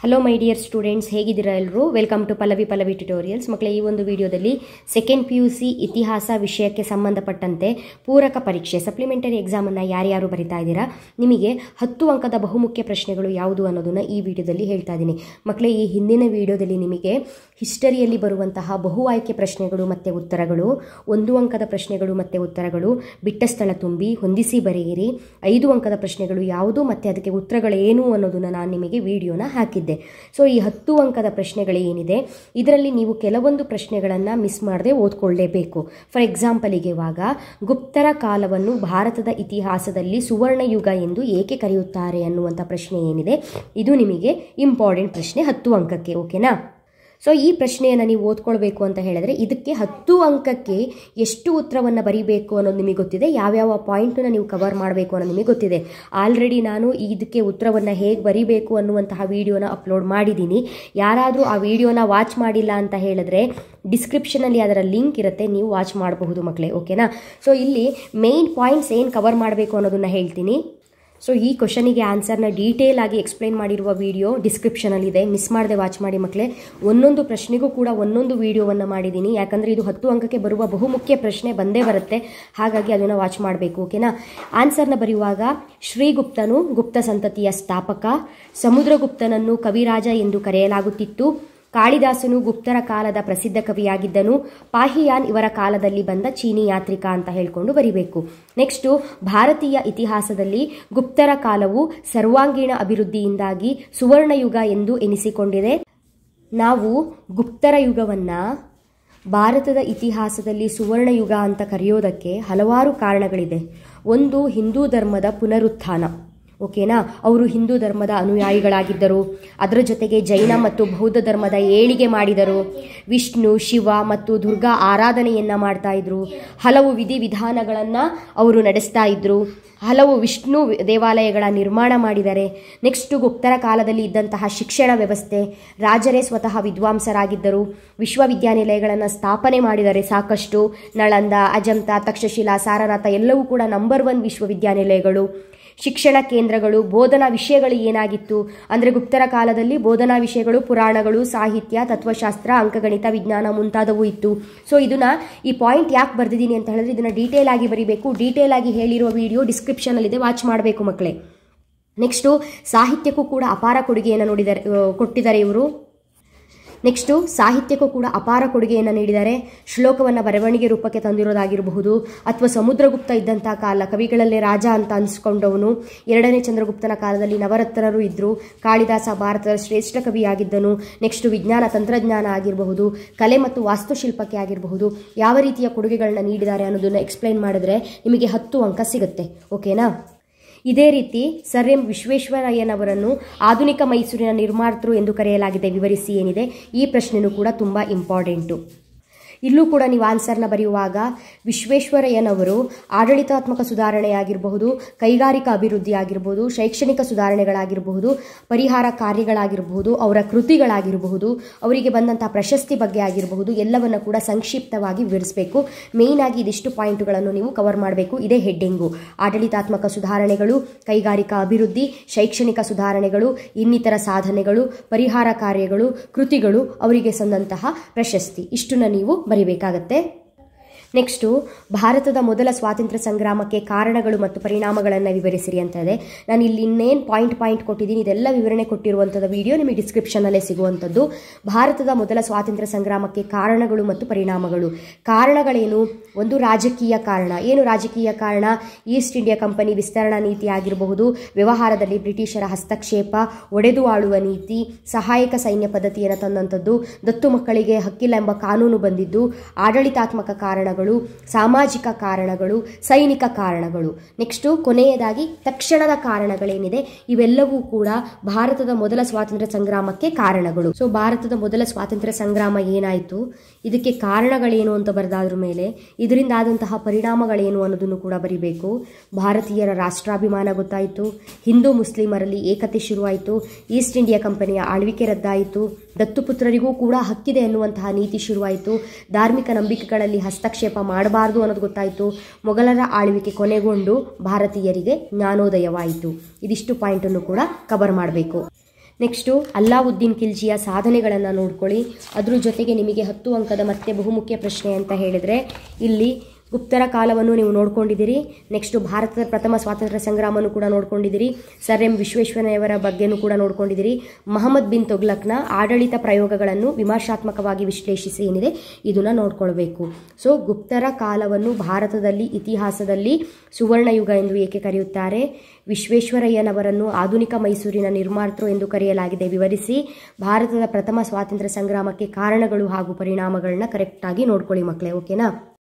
hello my dear students ಹೇಗಿದ್ದೀರಾ ಎಲ್ಲರೂ welcome to Pallavi Pallavi tutorials ಮಕ್ಕಳೇ ಈ ಒಂದು ವಿಡಿಯೋದಲ್ಲಿ ಸೆಕೆಂಡ್ ಪಿ ಯು ಸಿ ಇತಿಹಾಸ ವಿಷಯಕ್ಕೆ ಸಂಬಂಧಪಟ್ಟಂತೆ ಪೂರಕ ಪರೀಕ್ಷೆ ಸಪ್ಲಿಮೆಂಟರಿ ಎಕ್ಸಾಮನ್ನು ಯಾರ್ಯಾರು ಬರಿತಾ ಇದ್ದೀರಾ ನಿಮಗೆ ಹತ್ತು ಅಂಕದ ಬಹುಮುಖ್ಯ ಪ್ರಶ್ನೆಗಳು ಯಾವುದು ಅನ್ನೋದನ್ನು ಈ ವಿಡಿಯೋದಲ್ಲಿ ಹೇಳ್ತಾ ಇದ್ದೀನಿ ಮಕ್ಕಳೇ ಈ ಹಿಂದಿನ ವಿಡಿಯೋದಲ್ಲಿ ನಿಮಗೆ ಹಿಸ್ಟರಿಯಲ್ಲಿ ಬರುವಂತಹ ಬಹು ಆಯ್ಕೆ ಪ್ರಶ್ನೆಗಳು ಮತ್ತು ಉತ್ತರಗಳು ಒಂದು ಅಂಕದ ಪ್ರಶ್ನೆಗಳು ಮತ್ತು ಉತ್ತರಗಳು ಬಿಟ್ಟ ಸ್ಥಳ ತುಂಬಿ ಹೊಂದಿಸಿ ಬರೆಯಿರಿ ಐದು ಅಂಕದ ಪ್ರಶ್ನೆಗಳು ಯಾವುದು ಮತ್ತು ಅದಕ್ಕೆ ಉತ್ತರಗಳು ಏನು ಅನ್ನೋದನ್ನು ನಾನು ನಿಮಗೆ ವಿಡಿಯೋನ ಹಾಕಿದ್ದೆ ಸೊ ಈ ಹತ್ತು ಅಂಕದ ಪ್ರಶ್ನೆಗಳು ಏನಿದೆ ಇದರಲ್ಲಿ ನೀವು ಕೆಲವೊಂದು ಪ್ರಶ್ನೆಗಳನ್ನು ಮಿಸ್ ಮಾಡದೆ ಓದ್ಕೊಳ್ಳೇಬೇಕು ಫಾರ್ ಎಕ್ಸಾಂಪಲಿಗೆ ಇವಾಗ ಗುಪ್ತರ ಕಾಲವನ್ನು ಭಾರತದ ಇತಿಹಾಸದಲ್ಲಿ ಸುವರ್ಣ ಯುಗ ಎಂದು ಏಕೆ ಕರೆಯುತ್ತಾರೆ ಅನ್ನುವಂಥ ಪ್ರಶ್ನೆ ಏನಿದೆ ಇದು ನಿಮಗೆ ಇಂಪಾರ್ಟೆಂಟ್ ಪ್ರಶ್ನೆ ಹತ್ತು ಅಂಕಕ್ಕೆ ಓಕೆನಾ ಸೊ ಈ ಪ್ರಶ್ನೆಯನ್ನು ನೀವು ಓದ್ಕೊಳ್ಬೇಕು ಅಂತ ಹೇಳಿದ್ರೆ ಇದಕ್ಕೆ ಹತ್ತು ಅಂಕಕ್ಕೆ ಎಷ್ಟು ಉತ್ತರವನ್ನು ಬರೀಬೇಕು ಅನ್ನೋದು ನಿಮಗೆ ಗೊತ್ತಿದೆ ಯಾವ್ಯಾವ ಪಾಯಿಂಟನ್ನು ನೀವು ಕವರ್ ಮಾಡಬೇಕು ಅನ್ನೋದು ನಿಮಗೆ ಗೊತ್ತಿದೆ ಆಲ್ರೆಡಿ ನಾನು ಇದಕ್ಕೆ ಉತ್ತರವನ್ನು ಹೇಗೆ ಬರೀಬೇಕು ಅನ್ನುವಂತಹ ವಿಡಿಯೋನ ಅಪ್ಲೋಡ್ ಮಾಡಿದ್ದೀನಿ ಯಾರಾದರೂ ಆ ವಿಡಿಯೋನ ವಾಚ್ ಮಾಡಿಲ್ಲ ಅಂತ ಹೇಳಿದ್ರೆ ಡಿಸ್ಕ್ರಿಪ್ಷನಲ್ಲಿ ಅದರ ಲಿಂಕ್ ಇರುತ್ತೆ ನೀವು ವಾಚ್ ಮಾಡಬಹುದು ಮಕ್ಕಳೇ ಓಕೆನಾ ಸೊ ಇಲ್ಲಿ ಮೇಯ್ನ್ ಪಾಯಿಂಟ್ಸ್ ಏನು ಕವರ್ ಮಾಡಬೇಕು ಅನ್ನೋದನ್ನು ಹೇಳ್ತೀನಿ ಸೊ ಈ ಕ್ವಶನಿಗೆ ಆನ್ಸರ್ನ ಡೀಟೇಲ್ ಆಗಿ ಎಕ್ಸ್ಪ್ಲೈನ್ ಮಾಡಿರುವ ವಿಡಿಯೋ ಡಿಸ್ಕ್ರಿಪ್ಷನಲ್ಲಿದೆ ಮಿಸ್ ಮಾಡದೆ ವಾಚ್ ಮಾಡಿ ಮಕ್ಕಳೇ ಒಂದೊಂದು ಪ್ರಶ್ನೆಗೂ ಕೂಡ ಒಂದೊಂದು ವಿಡಿಯೋವನ್ನು ಮಾಡಿದ್ದೀನಿ ಯಾಕಂದರೆ ಇದು ಹತ್ತು ಅಂಕಕ್ಕೆ ಬರುವ ಬಹುಮುಖ್ಯ ಪ್ರಶ್ನೆ ಬಂದೇ ಬರುತ್ತೆ ಹಾಗಾಗಿ ಅದನ್ನು ವಾಚ್ ಮಾಡಬೇಕು ಓಕೆನಾ ಆನ್ಸರ್ನ ಬರೆಯುವಾಗ ಶ್ರೀಗುಪ್ತನು ಗುಪ್ತ ಸಂತತಿಯ ಸ್ಥಾಪಕ ಸಮುದ್ರಗುಪ್ತನನ್ನು ಕವಿರಾಜ ಎಂದು ಕರೆಯಲಾಗುತ್ತಿತ್ತು ಕಾಳಿದಾಸನು ಗುಪ್ತರ ಕಾಲದ ಪ್ರಸಿದ್ಧ ಕವಿಯಾಗಿದ್ದನು ಪಾಹಿಯಾನ್ ಇವರ ಕಾಲದಲ್ಲಿ ಬಂದ ಚೀನಿ ಯಾತ್ರಿಕ ಅಂತ ಹೇಳ್ಕೊಂಡು ಬರಿಬೇಕು ನೆಕ್ಸ್ಟು ಭಾರತೀಯ ಇತಿಹಾಸದಲ್ಲಿ ಗುಪ್ತರ ಕಾಲವು ಸರ್ವಾಂಗೀಣ ಅಭಿವೃದ್ಧಿಯಿಂದಾಗಿ ಸುವರ್ಣಯುಗ ಎಂದು ಎನಿಸಿಕೊಂಡಿದೆ ನಾವು ಗುಪ್ತರ ಯುಗವನ್ನು ಭಾರತದ ಇತಿಹಾಸದಲ್ಲಿ ಸುವರ್ಣಯುಗ ಅಂತ ಕರೆಯೋದಕ್ಕೆ ಹಲವಾರು ಕಾರಣಗಳಿದೆ ಒಂದು ಹಿಂದೂ ಧರ್ಮದ ಪುನರುತ್ಥಾನ ಓಕೆನಾ ಅವರು ಹಿಂದೂ ಧರ್ಮದ ಅನುಯಾಯಿಗಳಾಗಿದ್ದರು ಅದರ ಜೊತೆಗೆ ಜೈನ ಮತ್ತು ಬೌದ್ಧ ಧರ್ಮದ ಏಳಿಗೆ ಮಾಡಿದರು ವಿಷ್ಣು ಶಿವ ಮತ್ತು ದುರ್ಗಾ ಆರಾಧನೆಯನ್ನು ಮಾಡ್ತಾ ಇದ್ರು ಹಲವು ವಿಧಿವಿಧಾನಗಳನ್ನು ಅವರು ನಡೆಸ್ತಾ ಇದ್ರು ಹಲವು ವಿಷ್ಣು ದೇವಾಲಯಗಳ ನಿರ್ಮಾಣ ಮಾಡಿದ್ದಾರೆ ನೆಕ್ಸ್ಟು ಗುಪ್ತರ ಕಾಲದಲ್ಲಿ ಇದ್ದಂತಹ ಶಿಕ್ಷಣ ವ್ಯವಸ್ಥೆ ರಾಜರೇ ಸ್ವತಃ ವಿದ್ವಾಂಸರಾಗಿದ್ದರು ವಿಶ್ವವಿದ್ಯಾನಿಲಯಗಳನ್ನು ಸ್ಥಾಪನೆ ಮಾಡಿದ್ದಾರೆ ಸಾಕಷ್ಟು ನಳಂದ ಅಜಂತ ತಕ್ಷಶಿಲಾ ಸಾರನಾಥ ಎಲ್ಲವೂ ಕೂಡ ನಂಬರ್ ಒನ್ ವಿಶ್ವವಿದ್ಯಾನಿಲಯಗಳು ಶಿಕ್ಷಣ ಕೇಂದ್ರಗಳು ಬೋಧನಾ ವಿಷಯಗಳು ಏನಾಗಿತ್ತು ಅಂದರೆ ಗುಪ್ತರ ಕಾಲದಲ್ಲಿ ಬೋಧನಾ ವಿಷಯಗಳು ಪುರಾಣಗಳು ಸಾಹಿತ್ಯ ತತ್ವಶಾಸ್ತ್ರ ಅಂಕಗಣಿತ ವಿಜ್ಞಾನ ಮುಂತಾದವು ಇತ್ತು ಸೊ ಇದನ್ನ ಈ ಪಾಯಿಂಟ್ ಯಾಕೆ ಬರೆದಿದ್ದೀನಿ ಅಂತ ಹೇಳಿದ್ರೆ ಇದನ್ನ ಡೀಟೇಲ್ ಆಗಿ ಬರೀಬೇಕು ಡೀಟೇಲ್ ಆಗಿ ಹೇಳಿರುವ ವಿಡಿಯೋ ಡಿಸ್ಕ್ರಿಪ್ಷನಲ್ಲಿದೆ ವಾಚ್ ಮಾಡಬೇಕು ಮಕ್ಕಳೇ ನೆಕ್ಸ್ಟು ಸಾಹಿತ್ಯಕ್ಕೂ ಕೂಡ ಅಪಾರ ಕೊಡುಗೆಯನ್ನು ನೋಡಿದ್ದಾರೆ ಕೊಟ್ಟಿದ್ದಾರೆ ಇವರು ನೆಕ್ಸ್ಟು ಸಾಹಿತ್ಯಕ್ಕೂ ಕೂಡ ಅಪಾರ ಕೊಡುಗೆಯನ್ನು ನೀಡಿದ್ದಾರೆ ಶ್ಲೋಕವನ್ನು ಬರವಣಿಗೆ ರೂಪಕ್ಕೆ ತಂದಿರೋದಾಗಿರಬಹುದು ಅಥವಾ ಸಮುದ್ರಗುಪ್ತ ಇದ್ದಂಥ ಕಾಲ ಕವಿಗಳಲ್ಲೇ ರಾಜ ಅಂತ ಅನಿಸ್ಕೊಂಡವನು ಎರಡನೇ ಚಂದ್ರಗುಪ್ತನ ಕಾಲದಲ್ಲಿ ನವರತ್ನರು ಇದ್ದರು ಕಾಳಿದಾಸ ಭಾರತದ ಶ್ರೇಷ್ಠ ಕವಿಯಾಗಿದ್ದನು ನೆಕ್ಸ್ಟ್ ವಿಜ್ಞಾನ ತಂತ್ರಜ್ಞಾನ ಆಗಿರಬಹುದು ಕಲೆ ಮತ್ತು ವಾಸ್ತುಶಿಲ್ಪಕ್ಕೆ ಆಗಿರಬಹುದು ಯಾವ ರೀತಿಯ ಕೊಡುಗೆಗಳನ್ನ ನೀಡಿದ್ದಾರೆ ಅನ್ನೋದನ್ನು ಎಕ್ಸ್ಪ್ಲೈನ್ ಮಾಡಿದ್ರೆ ನಿಮಗೆ ಹತ್ತು ಅಂಕ ಸಿಗುತ್ತೆ ಓಕೆನಾ ಇದೇ ರೀತಿ ಸರ್ ಎಂ ವಿಶ್ವೇಶ್ವರಯ್ಯನವರನ್ನು ಆಧುನಿಕ ಮೈಸೂರಿನ ನಿರ್ಮಾತೃ ಎಂದು ಕರೆಯಲಾಗಿದೆ ವಿವರಿಸಿ ಏನಿದೆ ಈ ಪ್ರಶ್ನೆನೂ ಕೂಡ ತುಂಬ ಇಂಪಾರ್ಟೆಂಟು ಇಲ್ಲೂ ಕೂಡ ನೀವು ಆನ್ಸರ್ನ ಬರೆಯುವಾಗ ವಿಶ್ವೇಶ್ವರಯ್ಯನವರು ಆಡಳಿತಾತ್ಮಕ ಸುಧಾರಣೆಯಾಗಿರಬಹುದು ಕೈಗಾರಿಕಾ ಅಭಿವೃದ್ಧಿ ಆಗಿರಬಹುದು ಶೈಕ್ಷಣಿಕ ಸುಧಾರಣೆಗಳಾಗಿರಬಹುದು ಪರಿಹಾರ ಕಾರ್ಯಗಳಾಗಿರಬಹುದು ಅವರ ಕೃತಿಗಳಾಗಿರಬಹುದು ಅವರಿಗೆ ಬಂದಂತಹ ಪ್ರಶಸ್ತಿ ಬಗ್ಗೆ ಆಗಿರಬಹುದು ಎಲ್ಲವನ್ನು ಕೂಡ ಸಂಕ್ಷಿಪ್ತವಾಗಿ ವಿವರಿಸಬೇಕು ಮೇಯ್ನ್ ಆಗಿ ಇದಿಷ್ಟು ಪಾಯಿಂಟ್ಗಳನ್ನು ನೀವು ಕವರ್ ಮಾಡಬೇಕು ಇದೇ ಹೆಡ್ಡಿಂಗು ಆಡಳಿತಾತ್ಮಕ ಸುಧಾರಣೆಗಳು ಕೈಗಾರಿಕಾ ಅಭಿವೃದ್ಧಿ ಶೈಕ್ಷಣಿಕ ಸುಧಾರಣೆಗಳು ಇನ್ನಿತರ ಸಾಧನೆಗಳು ಪರಿಹಾರ ಕಾರ್ಯಗಳು ಕೃತಿಗಳು ಅವರಿಗೆ ಸಂದಂತಹ ಪ್ರಶಸ್ತಿ ಇಷ್ಟನ್ನು ನೀವು ಬರಿಬೇಕಾಗತ್ತೆ ನೆಕ್ಸ್ಟು ಭಾರತದ ಮೊದಲ ಸ್ವಾತಂತ್ರ್ಯ ಸಂಗ್ರಾಮಕ್ಕೆ ಕಾರಣಗಳು ಮತ್ತು ಪರಿಣಾಮಗಳನ್ನು ವಿವರಿಸಿರಿ ಅಂತ ಇದೆ ನಾನು ಇಲ್ಲಿ ಇನ್ನೇನು ಪಾಯಿಂಟ್ ಪಾಯಿಂಟ್ ಕೊಟ್ಟಿದ್ದೀನಿ ಇದೆಲ್ಲ ವಿವರಣೆ ಕೊಟ್ಟಿರುವಂಥದ್ದು ವಿಡಿಯೋ ನಿಮಗೆ ಡಿಸ್ಕ್ರಿಪ್ಷನಲ್ಲೇ ಸಿಗುವಂಥದ್ದು ಭಾರತದ ಮೊದಲ ಸ್ವಾತಂತ್ರ್ಯ ಸಂಗ್ರಾಮಕ್ಕೆ ಕಾರಣಗಳು ಮತ್ತು ಪರಿಣಾಮಗಳು ಕಾರಣಗಳೇನು ಒಂದು ರಾಜಕೀಯ ಕಾರಣ ಏನು ರಾಜಕೀಯ ಕಾರಣ ಈಸ್ಟ್ ಇಂಡಿಯಾ ಕಂಪನಿ ವಿಸ್ತರಣಾ ನೀತಿ ಆಗಿರಬಹುದು ವ್ಯವಹಾರದಲ್ಲಿ ಬ್ರಿಟಿಷರ ಹಸ್ತಕ್ಷೇಪ ಒಡೆದು ಆಳುವ ನೀತಿ ಸಹಾಯಕ ಸೈನ್ಯ ಪದ್ಧತಿಯನ್ನು ತಂದಂಥದ್ದು ದತ್ತು ಮಕ್ಕಳಿಗೆ ಹಕ್ಕಿಲ್ಲ ಎಂಬ ಕಾನೂನು ಬಂದಿದ್ದು ಆಡಳಿತಾತ್ಮಕ ಕಾರಣಗಳು ಸಾಮಾಜಿಕ ಕಾರಣಗಳು ಸೈನಿಕ ಕಾರಣಗಳು ನೆಕ್ಸ್ಟು ಕೊನೆಯದಾಗಿ ತಕ್ಷಣದ ಕಾರಣಗಳೇನಿದೆ ಇವೆಲ್ಲವೂ ಕೂಡ ಭಾರತದ ಮೊದಲ ಸ್ವಾತಂತ್ರ್ಯ ಸಂಗ್ರಾಮಕ್ಕೆ ಕಾರಣಗಳು ಸೊ ಭಾರತದ ಮೊದಲ ಸ್ವಾತಂತ್ರ್ಯ ಸಂಗ್ರಾಮ ಏನಾಯಿತು ಇದಕ್ಕೆ ಕಾರಣಗಳೇನು ಅಂತ ಬರೆದಾದ್ರ ಮೇಲೆ ಇದರಿಂದ ಆದಂತಹ ಪರಿಣಾಮಗಳೇನು ಅನ್ನೋದನ್ನು ಕೂಡ ಬರಿಬೇಕು ಭಾರತೀಯರ ರಾಷ್ಟ್ರಾಭಿಮಾನ ಗೊತ್ತಾಯಿತು ಹಿಂದೂ ಮುಸ್ಲಿಮರಲ್ಲಿ ಏಕತೆ ಶುರುವಾಯಿತು ಈಸ್ಟ್ ಇಂಡಿಯಾ ಕಂಪನಿಯ ಆಳ್ವಿಕೆ ರದ್ದಾಯಿತು ದತ್ತುಪುತ್ರರಿಗೂ ಕೂಡ ಹಕ್ಕಿದೆ ಅನ್ನುವಂತಹ ನೀತಿ ಶುರುವಾಯಿತು ಧಾರ್ಮಿಕ ನಂಬಿಕೆಗಳಲ್ಲಿ ಹಸ್ತಕ್ಷೇಪ ಮಾಡಬಾರ್ದು ಅನ್ನೋದು ಗೊತ್ತಾಯಿತು ಮೊಘಲರ ಆಳ್ವಿಕೆ ಕೊನೆಗೊಂಡು ಭಾರತೀಯರಿಗೆ ಜ್ಞಾನೋದಯವಾಯಿತು ಇದಿಷ್ಟು ಪಾಯಿಂಟನ್ನು ಕೂಡ ಕವರ್ ಮಾಡಬೇಕು ನೆಕ್ಸ್ಟು ಅಲ್ಲಾವುದ್ದೀನ್ ಖಿಲ್ಜಿಯ ಸಾಧನೆಗಳನ್ನು ನೋಡ್ಕೊಳ್ಳಿ ಅದ್ರ ಜೊತೆಗೆ ನಿಮಗೆ ಹತ್ತು ಅಂಕದ ಮತ್ತೆ ಬಹುಮುಖ್ಯ ಪ್ರಶ್ನೆ ಅಂತ ಹೇಳಿದರೆ ಇಲ್ಲಿ ಗುಪ್ತರ ಕಾಲವನ್ನು ನೀವು ನೋಡ್ಕೊಂಡಿದ್ದೀರಿ ನೆಕ್ಸ್ಟು ಭಾರತದ ಪ್ರಥಮ ಸ್ವಾತಂತ್ರ್ಯ ಸಂಗ್ರಾಮವನ್ನು ಕೂಡ ನೋಡ್ಕೊಂಡಿದ್ದೀರಿ ಸರ್ ಎಂ ವಿಶ್ವೇಶ್ವರಯ್ಯವರ ಬಗ್ಗೆನೂ ಕೂಡ ನೋಡ್ಕೊಂಡಿದ್ದೀರಿ ಮಹಮ್ಮದ್ ಬಿನ್ ತೊಗ್ಲಕ್ನ ಆಡಳಿತ ಪ್ರಯೋಗಗಳನ್ನು ವಿಮರ್ಶಾತ್ಮಕವಾಗಿ ವಿಶ್ಲೇಷಿಸಿ ಏನಿದೆ ಇದನ್ನು ನೋಡ್ಕೊಳ್ಬೇಕು ಸೊ ಗುಪ್ತರ ಕಾಲವನ್ನು ಭಾರತದಲ್ಲಿ ಇತಿಹಾಸದಲ್ಲಿ ಸುವರ್ಣಯುಗ ಎಂದು ಏಕೆ ಕರೆಯುತ್ತಾರೆ ವಿಶ್ವೇಶ್ವರಯ್ಯನವರನ್ನು ಆಧುನಿಕ ಮೈಸೂರಿನ ನಿರ್ಮಾತೃ ಎಂದು ಕರೆಯಲಾಗಿದೆ ವಿವರಿಸಿ ಭಾರತದ ಪ್ರಥಮ ಸ್ವಾತಂತ್ರ್ಯ ಸಂಗ್ರಾಮಕ್ಕೆ ಕಾರಣಗಳು ಹಾಗೂ ಪರಿಣಾಮಗಳನ್ನ ಕರೆಕ್ಟಾಗಿ ನೋಡ್ಕೊಳ್ಳಿ ಮಕ್ಕಳೇ ಓಕೆನಾ